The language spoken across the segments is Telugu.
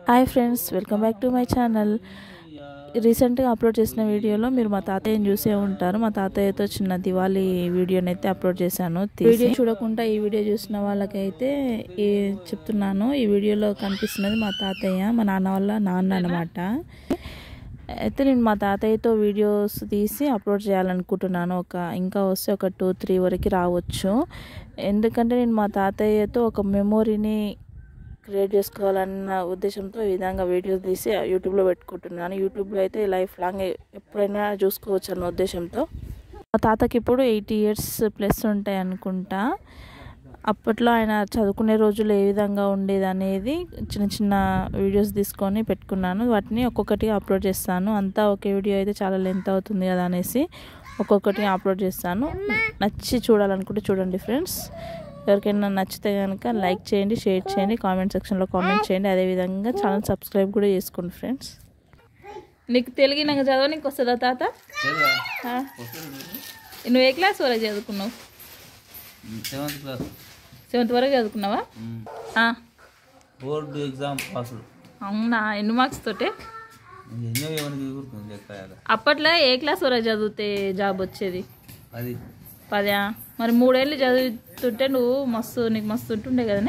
Hi friends welcome back to my channel రీసెంట్గా అప్లోడ్ చేసిన వీడియోలో మీరు మా తాతయ్యని చూసే ఉంటారు మా తాతయ్యతో చిన్న దివాళీ వీడియోని అయితే అప్లోడ్ చేశాను వీడియో చూడకుండా ఈ వీడియో చూసిన వాళ్ళకైతే ఈ చెప్తున్నాను ఈ వీడియోలో కనిపిస్తున్నది మా తాతయ్య మా నాన్న వాళ్ళ నాన్న అనమాట అయితే నేను మా తాతయ్యతో వీడియోస్ తీసి అప్లోడ్ చేయాలనుకుంటున్నాను ఒక ఇంకా వస్తే ఒక టూ త్రీ వరకు రావచ్చు ఎందుకంటే నేను మా తాతయ్యతో ఒక మెమొరీని క్రియేట్ చేసుకోవాలన్న ఉద్దేశంతో ఈ విధంగా వీడియోస్ తీసి యూట్యూబ్లో పెట్టుకుంటున్నాను యూట్యూబ్లో అయితే లైఫ్ లాంగ్ ఎప్పుడైనా చూసుకోవచ్చు అన్న ఉద్దేశంతో మా తాతకి ఇప్పుడు ఎయిటీ ఇయర్స్ ప్లస్ ఉంటాయి అనుకుంటా అప్పట్లో ఆయన చదువుకునే రోజులు ఏ విధంగా ఉండేది అనేది చిన్న చిన్న వీడియోస్ తీసుకొని పెట్టుకున్నాను వాటిని ఒక్కొక్కటి అప్లోడ్ చేస్తాను అంతా ఒకే వీడియో అయితే చాలా లెంత్ అవుతుంది కదా అనేసి ఒక్కొక్కటి అప్లోడ్ చేస్తాను నచ్చి చూడాలనుకుంటే చూడండి ఫ్రెండ్స్ ఎవరికైనా నచ్చితే కనుక లైక్ చేయండి షేర్ చేయండి కామెంట్ సెక్షన్లో కామెంట్ చేయండి అదేవిధంగా ఛానల్ సబ్స్క్రైబ్ కూడా చేసుకోండి ఫ్రెండ్స్ నీకు తెలుగు నాకు చదవనీకి వస్తుందా తాత ఆ? నువ్వు ఏ క్లాస్ వరకు చదువుకున్నావు సెవెంత్ క్లాస్ సెవెంత్ వరకు చదువుకున్నావా ఆ. బోర్డు ఎగ్జామ్ పాస్ అవునా ఎన్ని మార్క్స్ తోటే ఎన్నో ఏమని గుర్తుంది లెక్క అప్పట్లో ఏ క్లాస్ వరకు చదివితే జాబ్ వచ్చేది అది పదా మరి మూడేళ్ళు చదువుతుంటే నువ్వు మస్తు నీకు మస్తు ఉంటుండే కదనే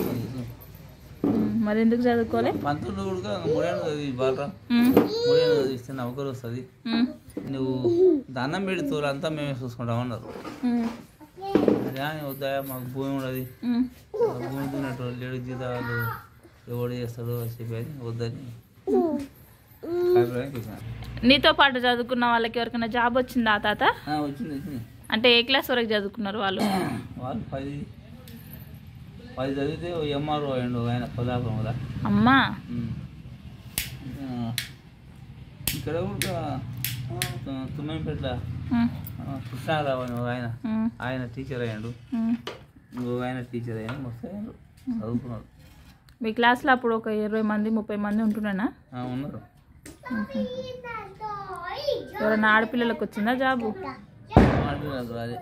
ఉమ్, మరి ఎందుకు చదువుకోలే పంతులు కూడా మూడేళ్ళు చదివి బాలరా ఉమ్, మూడేళ్ళు చదివిస్తే నమ్మకం వస్తుంది ఉమ్, నువ్వు దండం పెడి తోలు అంతా మేమే చూసుకుంటాం అన్నారు ఉమ్, అదే అని వద్దా మాకు భూమి ఉండదు ఉమ్. ఆ భూమి దున్నట్టు లేడు జీతాలు ఎవడు చేస్తాడు అని చెప్పి వద్దని అభిప్రాయం చూసాను నీతో పాటు చదువుకున్న వాళ్ళకి ఎవరికైనా జాబ్ వచ్చిందా తాత వచ్చింది వచ్చింది అంటే ఏ క్లాస్ వరకు చదువుకున్నారు వాళ్ళు వాళ్ళు పది పది చదివితే ఎంఆర్ఓ అయ్యండు ఆయన కొల్లాపురం కదా అమ్మా ఉమ్. ఆ, ఇక్కడ కూడా తు- తుమ్మంపేట్ల ఉమ్, ఆ, కృష్ణారావు అని ఒక ఆయన ఉమ్, ఆయన టీచర్ అయ్యాడు ఉమ్. ఇంకో ఆయన టీచర్ అయ్యాడు మస్తు అయ్యాడు చదువుకున్నాడు మీ క్లాస్లో అప్పుడు ఒక ఇరవై మంది ముప్పై మంది ఉంటున్నానా ఆ, ఉన్నారు ఎవరైనా ఆడపిల్లలకు వచ్చిందా జాబు మాట్లాడదు అదే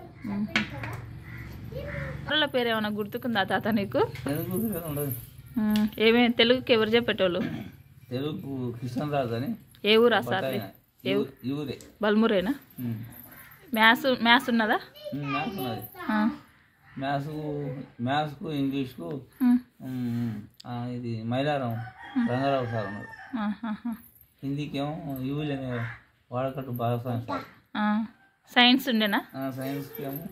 వాళ్ళ పేరు ఏమైనా గుర్తుకుందా తాత నీకు తెలుగు గురించి ఉండదు ఉమ్, ఏమేమి తెలుగుకి ఎవరు చెప్పేటోళ్ళు తెలుగు కృష్ణరాజు అని ఏ ఊరా సార్ ఆయన ఈ ఊ- ఈ ఊరే బల్మురేనా ఉమ్. మ్యాథ్స్ మ్యాథ్స్ ఉన్నదా ఉమ్, మ్యాథ్స్ ఉన్నది ఆ, మ్యాథ్స్కు మ్యాథ్స్కు ఇంగ్లీష్కు ఉమ్, ఉమ్, ఆ, ఇది మైలారం రంగారావు సార్ ఉన్నారు ఆహాహా. హిందీకేమో యూవిల్ అనే వాడకట్టు భాగస్వామి సార్ ఆ, సైన్స్ ఉండేనా ఆ, సైన్స్కి ఏమో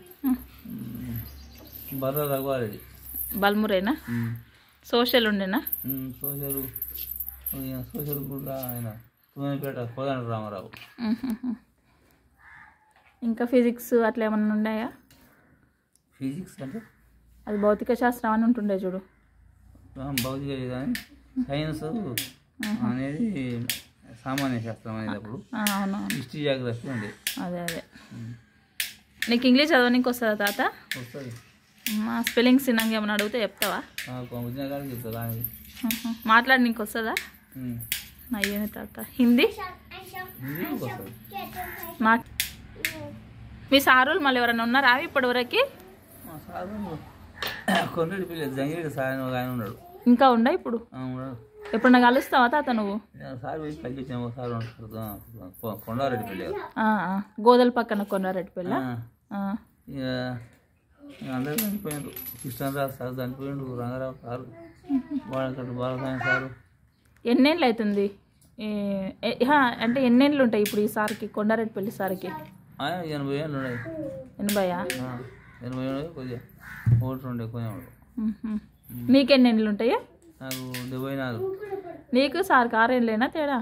బర్ర రఘువారెడ్డి బల్మురేనా ఉమ్, సోషల్ ఉండేనా ఉమ్, సోషల్ ఈయన సోషల్ కూడా ఆయన తుమ్మనిపేట కోదండ రామారావు ఉహుహు. ఇంకా ఫిజిక్స్ అట్లా ఏమన్నా ఉన్నాయా ఫిజిక్స్ అంటే అది భౌతిక శాస్త్రం అని ఉంటుండే చూడు ఆ, భౌతిక కానీ సైన్స్ అనేది సామాన్య శాస్త్రం అనేటప్పుడు ఆ, అవునవును హిస్టరీ జాగ్రఫీ ఉంది అదే అదే నీకు ఇంగ్లీష్ చదవనీకి వస్తుందా తాత వస్తుంది మా స్పెల్లింగ్స్ తిన్నాక ఏమైనా అడిగితే చెప్తావా నాకు వచ్చిన కాడికి చెప్తా కానీ ఉహు. మాట్లాడనీకి వస్తుందా ఉమ్, అయ్యేమి తాత హిందీ హిందీ వస్తుంది మా మీ సారులు మళ్ళీ ఎవరైనా ఉన్నారా ఇప్పటివరకు మా సార్ కొన్నిటి పిల్ల జంగిరెడ్డి సార్ అని ఒక ఆయన ఉన్నాడు ఇంకా ఉండా ఇప్పుడు ఆ, ఉన్నాడు ఎప్పుడన్నా కలుస్తావా తాత నువ్వు నేను సార్ పోయి తగ్గించాము ఒక సార్ ఉంటాడు ఆ, కొ- కొండారెడ్డి పిల్ల ఆ, ఆ. గోదల పక్కన కొన్నారెడ్డిపల్లి ఆ, ఇక ఇక అందరూ చనిపోయారు కృష్ణరాజు సార్ చనిపోయిండు రంగారావు సారు వాళ్ళకట్టు బాలసాయం సారు ఎన్నేళ్ళు అవుతుంది ఏ- ఏ- హా, అంటే ఎన్నేళ్ళు ఉంటాయి ఇప్పుడు ఈ సార్కి కొండారెడ్డిపల్లి సార్కి ఆయన ఎనభై ఏళ్ళు ఉన్నాయి ఎనభైయా ఆ, ఎనభై ఏళ్ళు కొద్దిగా ఓటు ఉండే కొంచెం ఉహు. నీకెన్నేళ్ళు ఉంటాయి నాకు డెబ్బై నాలుగు నీకు సార్కి ఆరేళ్ళేనా తేడా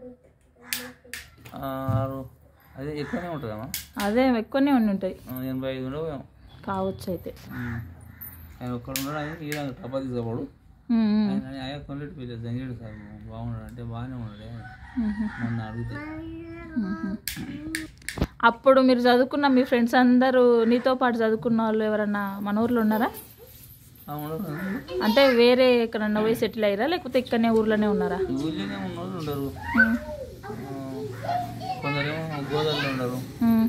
ఆరు అదే ఎక్కువనే ఉంటుందమ్మా అదే ఎక్కువనే ఉండి ఉంటాయి ఆ, ఎనభై ఐదు ఉండవు ఏమో. కావచ్చు అయితే ఉమ్. ఆయన ఒక్కడ ఉన్నాడు ఆయన ఈ రంగు టపా తీసేవాడు ఉమ్, ఉమ్. ఆయన ఆయన కొన్నిటి పిల్ల జంగిరెడ్డి సార్ బాగున్నాడు అంటే బాగానే ఉన్నాడు ఉహు. మొన్న అడిగితే అప్పుడు మీరు చదువుకున్న మీ ఫ్రెండ్స్ అందరూ నీతో పాటు చదువుకున్న వాళ్ళు ఎవరన్నా మన ఊర్లో ఉన్నారా ఆ, ఉండరు అంటే వేరే ఎక్కడన్నా పోయి సెటిల్ అయ్యారా లేకపోతే ఇక్కడనే ఊర్లోనే ఉన్నారా ఈ ఊళ్ళోనే ఉన్నోళ్ళు ఉండరు ఉమ్, ఆ, కొందరేమో గోదావరిలో ఉండరు ఉమ్,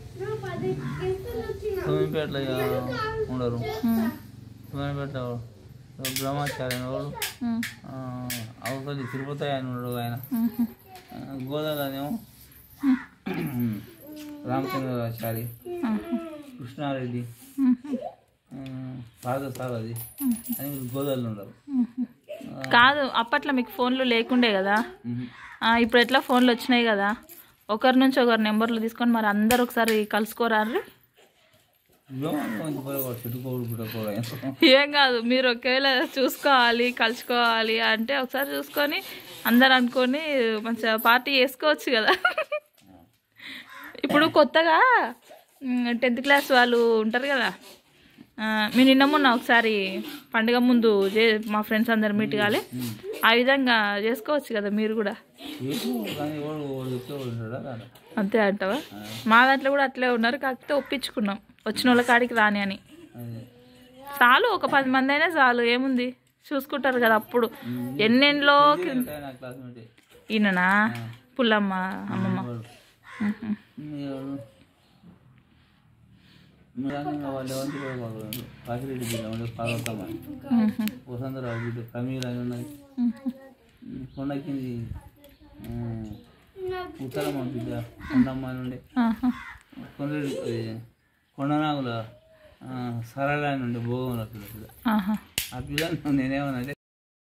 సోమిపేటలో ఇక ఉండరు ఉమ్, సోమిపేట బ్రహ్మచారి అనేవాడు ఉమ్, హౌస్ ఒకటి తిరుపతి ఆయన ఉన్నాడు ఆయన మ్మ్. ఆ, గోదావరినేమో రామచంద్రాచారి మ్మ్. కృష్ణారెడ్డి మ్మ్. పాద సార్ అది అని గోదావరిలో ఉండరు కాదు అప్పట్లో మీకు ఫోన్లు లేకుండే కదా మ్మ్. ఆ, ఇప్పుడు ఎట్లా ఫోన్లు వచ్చినాయి కదా ఒకరి నుంచి ఒకరి నెంబర్లు తీసుకొని మరి అందరు ఒకసారి కలుసుకోరారు ఏమో ఇంత పొరపాటు చెట్టుకోడు పుట్టకోడు ఏం కాదు మీరు ఒకవేళ చూసుకోవాలి కలుసుకోవాలి అంటే ఒకసారి చూసుకొని అందరు అనుకొని మంచిగా పార్టీ చేసుకోవచ్చు కదా ఇప్పుడు కొత్తగా టెన్త్ క్లాస్ వాళ్ళు ఉంటారు కదా ఆ, మేము నిన్న మొన్న ఒకసారి పండుగ ముందు చే మా ఫ్రెండ్స్ అందరు మీట్ కాలే ఆ విధంగా చేసుకోవచ్చు కదా మీరు కూడా ఏమో కానీ ఎవడు వాడు చెప్తే వాడు ఉంటాడా రాడా? అంతే అంటావా మా దాంట్లో కూడా అట్లే ఉన్నారు కాకపోతే ఒప్పించుకున్నాం వచ్చిన వాళ్ళ కాడికి రాని అని అదే చాలు ఒక పది మంది అయినా చాలు ఏముంది చూసుకుంటారు కదా అప్పుడు ఎన్నెన్నలో ఉంటాయి నా క్లాస్మేట్ ఈయననా పుల్లమ్మ అమ్మమ్మ వాడు మ్మ్. ఎవరు మీరు వాళ్ళు ఎవరికి కూడా వాళ్ళు కాకిరెడ్డి బిడ్డ ఉండే పార్వతమ్మ మ్మ్. వసంతరావు బిడ్డ ప్రమీల అని ఉన్నది మ్మ్. కొండ కింది ఉత్తరమ్మ బిడ్డ కొండమ్మ అని ఉండే ఆహా. కొండరెడ్డి అది కొండనాగుల ఆ, సరళ అని ఉండే భోగంలో పిల్ల పిల్ల ఆహా. ఆ పిల్లని నేనేమనంటే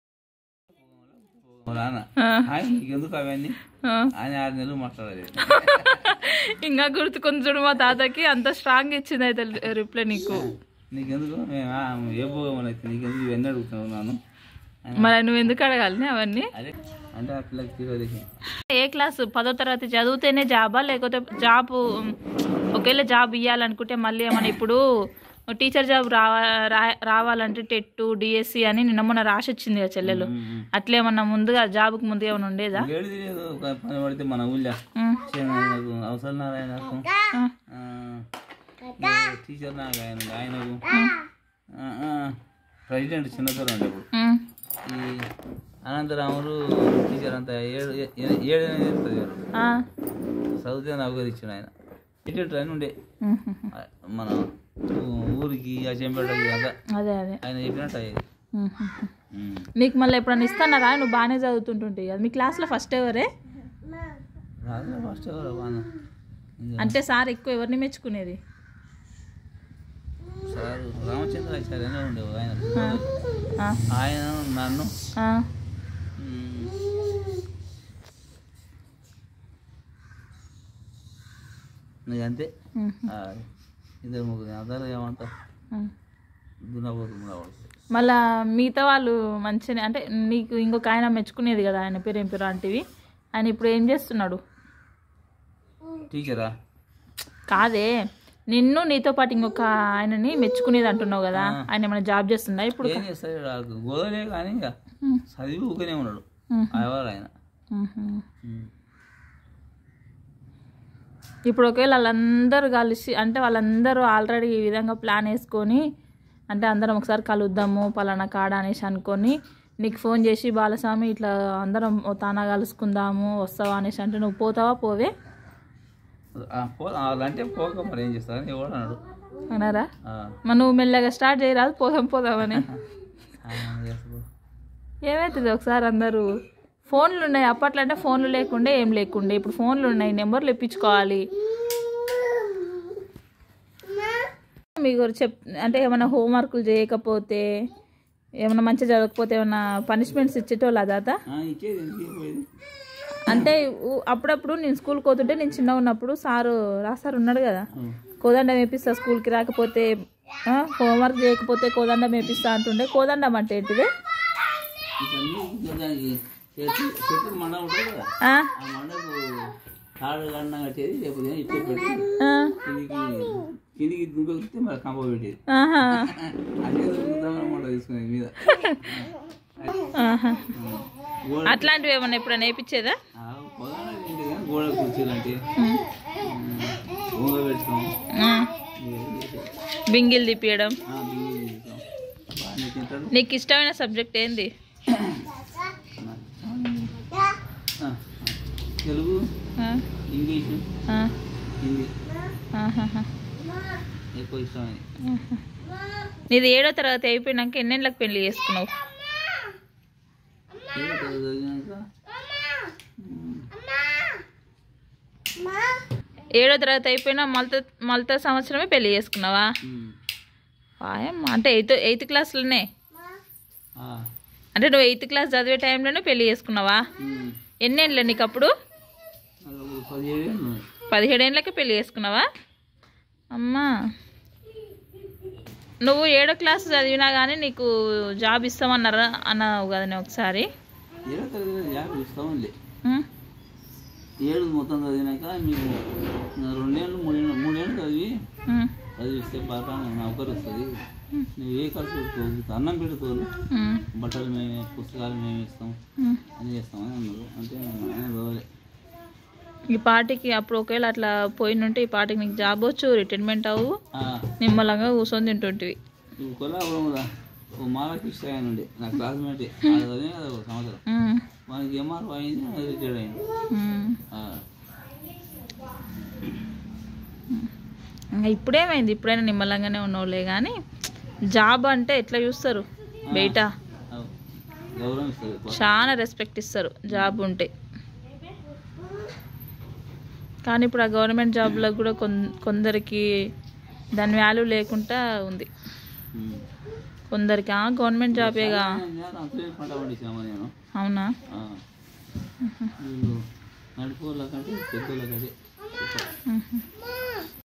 నాన్న ఆ. ఆయన నీకెందుకు అవన్నీ ఆ. ఆయన ఆరు నెలలు మాట్లాడలేదు ఇంకా గుర్తుకొని చూడు మా తాతకి అంత స్ట్రాంగ్ ఇచ్చింది అయితే రిప్లై నీకు నీకెందుకు మేము ఆ, ఏ భోగం అయితే నీకెందుకు ఇవన్నీ అడుగుతున్నావు నాను మరి నువ్వు ఎందుకు అడగాలి అవన్నీ అదే అంటే ఆ పిల్లకి తీసుకోలేదు ఏ క్లాస్ పదో తరగతి చదివితేనే జాబా లేకపోతే జాబ్ ఒకవేళ జాబ్ ఇవ్వాలనుకుంటే మళ్ళీ ఏమన్నా ఇప్పుడు టీచర్ జాబ్ రావా రా- రావాలంటే టెట్ డిఎస్సి అని నిన్న మొన్న రాసి వచ్చింది కదా చెల్లెలు అట్లేమన్నా ముందుగా జాబ్కి ముందు ఏమైనా ఉండేదా ఏడు తెలియదు ఒక పని పడితే మన ఊళ్ళో ఉమ్, నాకు అవసరం నారాయణకు ఆ, టీచర్ నాకు ఆయన ఆయనకు ఆ, ఆ, ప్రెసిడెంట్ చిన్నతరం ఉండే ఇప్పుడు ఉమ్, ఈ అనంతరాములు టీచర్ అంతా ఏడు ఏ- ఏ- ఏడు ఎనిమిది చదివారు ఆ, చదివితే నాకు ఇచ్చాడు ఆయన టికెట్ అని ఉండే ఉమ్, ఉమ్, ఆ, మన ఊ- ఊరికి అచ్చంపేటకి అంతా అదే అదే ఆయన చెప్పినట్టు అయ్యేది ఉమ్, ఉమ్, ఉమ్. నీకు మళ్ళీ ఎప్పుడన్నా ఇస్తానారా నువ్వు బాగానే చదువుతుంటుంటాయి కదా మీ క్లాస్లో ఫస్ట్ ఎవరే రాదు ఫస్ట్ ఎవరు బాగా అంటే సార్ ఎక్కువ ఎవరిని మెచ్చుకునేది సార్ రామచంద్రాచార్య అనే ఉండేవాడు ఆయన ఆ, ఆయన నన్ను ఆ, మ్, నీకు అంతే ఉమ్, ఆ, ఇద్దరు ముగ్గురు అందరూ ఏమంటారు ఉమ్. దున్నపోతు ఉండేవాడు మళ్ళా మిగతా వాళ్ళు మంచిగా అంటే నీకు ఇంకొక ఆయన మెచ్చుకునేది కదా ఆయన పేరు ఏం పేరు అంటివి ఆయన ఇప్పుడు ఏం చేస్తున్నాడు టీచరా కాదే నిన్ను నీతో పాటు ఇంకొక ఆయనని మెచ్చుకునేది అంటున్నావు కదా ఆయన ఏమైనా జాబ్ చేస్తుందా ఇప్పుడు ఏం చేస్తాడు నాకు గోదలే కానీ ఇక ఉమ్, చదివి ఊకనే ఉన్నాడు ఉమ్, ఆయవారు ఆయన ఉమ్. మ్. ఇప్పుడు ఒకవేళ వాళ్ళందరూ కలిసి అంటే వాళ్ళందరూ ఆల్రెడీ ఈ విధంగా ప్లాన్ వేసుకొని అంటే అందరం ఒకసారి కలుద్దాము పలానా కాడ అనేసి అనుకొని నీకు ఫోన్ చేసి బాలస్వామి ఇట్లా అందరం ఓ తానా కలుసుకుందాము వస్తావా అనేసి అంటే నువ్వు పోతావా పోవే ఆ, పో వాళ్ళంటే పోక మరి ఏం చేస్తారు ఎవడు అన్నాడు అన్నారా ఆ, మరి నువ్వు మెల్లగా స్టార్ట్ చేయరాదు పోదాం పోదామని ఆయన చేస్తాడు. ఏమవుతుంది ఒకసారి అందరూ ఫోన్లు ఉన్నాయి అప్పట్లో అంటే ఫోన్లు లేకుండే ఏం లేకుండే ఇప్పుడు ఫోన్లు ఉన్నాయి నెంబర్లు ఇప్పించుకోవాలి మీకు చెప్ అంటే ఏమైనా హోంవర్క్లు చేయకపోతే ఏమైనా మంచిగా చదవకపోతే ఏమైనా పనిష్మెంట్స్ ఇచ్చేటోళ్ళ దాత ఆ, ఇచ్చేది ఎందుకు ఇవ్వలేదు? అంటే ఊ- అప్పుడప్పుడు నేను స్కూల్కి పోతుంటే నేను చిన్న ఉన్నప్పుడు సారు రాసారు ఉన్నాడు కదా ఉం. కోదండం వేపిస్తా స్కూల్కి రాకపోతే ఆ, హోంవర్క్ చేయకపోతే కోదండం వేపిస్తా అంటుండే కోదండం అంటే ఏంటిది ఇవన్నీ ఇంకా దానికి చేతి చెట్టు మండ ఉంటుంది కదా ఆ, ఆ మండకు తాడు గండం కట్టేది లేకపోతే ఇచ్చే పెట్టి ఆ, కిందికి కిందికి దుంకొస్తే మరి కంప పెట్టేది ఆహా, అదే దొరుకుతామన్నమాట తీసుకునేది మీద ఆహా. గోడ అట్లాంటివి ఏమన్నా ఎప్పుడైనా వేయించేదా ఆ, పొలాలు ఏంటి కానీ గోడ కుర్చీలు అంటే ఊగ పెడతాం బింగిల్ తిప్పియడం ఆ, బియ్యం తింటాం. బాగానే తింటాడు నీకు ఇష్టమైన సబ్జెక్ట్ ఏంది ఆ, తెలుగు ఆ, ఇంగ్లీషు ఆ, హిందీ ఆహాహా. ఎక్కువ ఇష్టమైంది నీది ఏడో తరగతి అయిపోయినాక ఎన్నెళ్ళకి పెళ్లి చేసుకున్నావు ఏదో చదివినాక ఉమ్, ఏడో తరగతి అయిపోయినా మలత మలత సంవత్సరమే పెళ్లి చేసుకున్నావా ఉమ్, వాయమ్మ అంటే ఎయిత్ ఎయిత్ క్లాస్లోనే ఆ, అంటే నువ్వు ఎయిత్ క్లాస్ చదివే టైంలోనే పెళ్లి చేసుకున్నావా ఉమ్, ఎన్నేళ్ళు నీకు అప్పుడు నాకు ఒక పదిహేడు ఏళ్ళు ఉన్నాయి. పదిహేడేళ్ళకే పెళ్లి చేసుకున్నావా అమ్మా నువ్వు ఏడో క్లాస్ చదివినా కానీ నీకు జాబ్ ఇస్తామన్నారా అన్నావు కదా నేను ఒకసారి ఏడో తరగతి యాభై ఇస్తామండి ఉం? ఏడు మొత్తం చదివినాక మీకు రెండేళ్ళు మూడేళ్ళు మూడేళ్ళు చదివి ఉం. చదివిస్తే బాగా నౌకరు వస్తుంది నువ్వు ఏ ఖర్చు పెట్టుకోవు అన్నం పెడుకోను ఉం. బట్టలు మేమే పుస్తకాలు మేమే ఇస్తాం ఉం. అని చేస్తామని అన్నారు అంటే ఆయన రోజులే ఈ పార్టీకి అప్పుడు ఒకవేళ అట్లా పోయినుంటే ఈ పార్టీకి నీకు జాబ్ వచ్చు రిటైర్మెంట్ అవ్వు ఆ, నిమ్మలంగా కూర్చొని తింటుంటివి నువ్వు కొల్లాపురం కదా ఓ మాలకృష్ణ ఆయన ఉండే నా క్లాస్మేట్ అది చదివిన కదా ఒక సంవత్సరం ఉం. వానికి ఎంఆర్ అయింది అది రిటైర్డ్ అయింది ఉం. ఆ, ఇంకా ఇప్పుడేమైంది ఇప్పుడైనా నిమ్మలంగానే ఉన్నోళ్ళే కానీ జాబ్ అంటే ఎట్లా చూస్తారు బయట ఆ, గౌరవం ఇస్తుంది ఎక్కువ. చాలా రెస్పెక్ట్ ఇస్తారు జాబ్ ఉంటే కానీ ఇప్పుడు ఆ గవర్నమెంట్ జాబ్లో కూడా కొన్- కొందరికి దాని వాల్యూ లేకుండా ఉంది ఉమ్. కొందరికి ఆ గవర్నమెంట్ జాబేగా నేను అంతే పంట పండించాము నేను అవునా ఆ. వీళ్ళు నడుపుకోళ్ళకంటే పెద్దోళ్ళకంటే ఎక్కువ. మ్మ్.